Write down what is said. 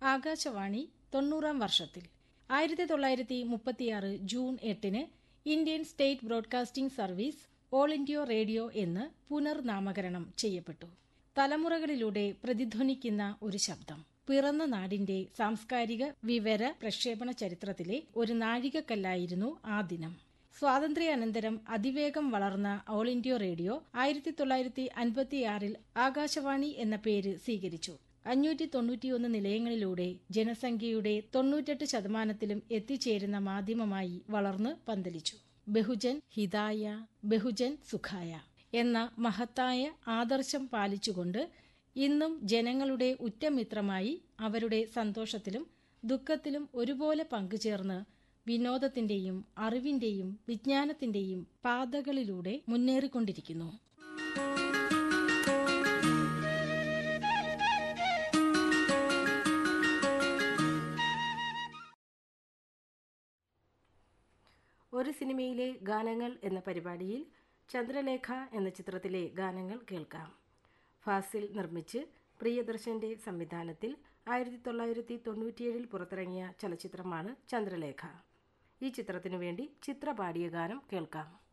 ആകാശവാണി തൊണ്ണൂറാം വർഷത്തിൽ ആയിരത്തി തൊള്ളായിരത്തി മുപ്പത്തിയാറ് ജൂൺ എട്ടിന് Indian state broadcasting service all India radio എന്ന് പുനർനാമകരണം ചെയ്യപ്പെട്ടു തലമുറകളിലൂടെ പ്രതിധ്വനിക്കുന്ന ഒരു ശബ്ദം പിറന്ന നാടിന്റെ സാംസ്കാരിക വിവര പ്രക്ഷേപണ ചരിത്രത്തിലെ ഒരു നാഴികക്കല്ലായിരുന്നു ആ ദിനം സ്വാതന്ത്ര്യാനന്തരം അതിവേഗം വളർന്ന ഓൾ ഇന്ത്യ റേഡിയോ ആയിരത്തി തൊള്ളായിരത്തി അൻപത്തിയാറിൽ ആകാശവാണി എന്ന പേര് സ്വീകരിച്ചു അഞ്ഞൂറ്റി തൊണ്ണൂറ്റിയൊന്ന് നിലയങ്ങളിലൂടെ ജനസംഖ്യയുടെ തൊണ്ണൂറ്റെട്ട് ശതമാനത്തിലും എത്തിച്ചേരുന്ന മാധ്യമമായി വളർന്ന് പന്തലിച്ചു ബഹുജൻ ഹിതായ ബഹുജൻ സുഖായ എന്ന മഹത്തായ ആദർശം പാലിച്ചുകൊണ്ട് ഇന്നും ജനങ്ങളുടെ ഉറ്റമിത്രമായി അവരുടെ സന്തോഷത്തിലും ദുഃഖത്തിലും ഒരുപോലെ പങ്കുചേർന്ന് വിനോദത്തിന്റെയും അറിവിന്റെയും വിജ്ഞാനത്തിന്റെയും പാതകളിലൂടെ മുന്നേറിക്കൊണ്ടിരിക്കുന്നു ഒരു സിനിമയിലെ ഗാനങ്ങൾ എന്ന പരിപാടിയിൽ ചന്ദ്രലേഖ എന്ന ചിത്രത്തിലെ ഗാനങ്ങൾ കേൾക്കാം ഫാസിൽ നിർമ്മിച്ച് പ്രിയദർശന്റെ സംവിധാനത്തിൽ ആയിരത്തി തൊള്ളായിരത്തി തൊണ്ണൂറ്റിയേഴിൽ പുറത്തിറങ്ങിയ ചലച്ചിത്രമാണ് ചന്ദ്രലേഖ ഈ ചിത്രത്തിനു വേണ്ടി ചിത്ര പാടിയ ഗാനം കേൾക്കാം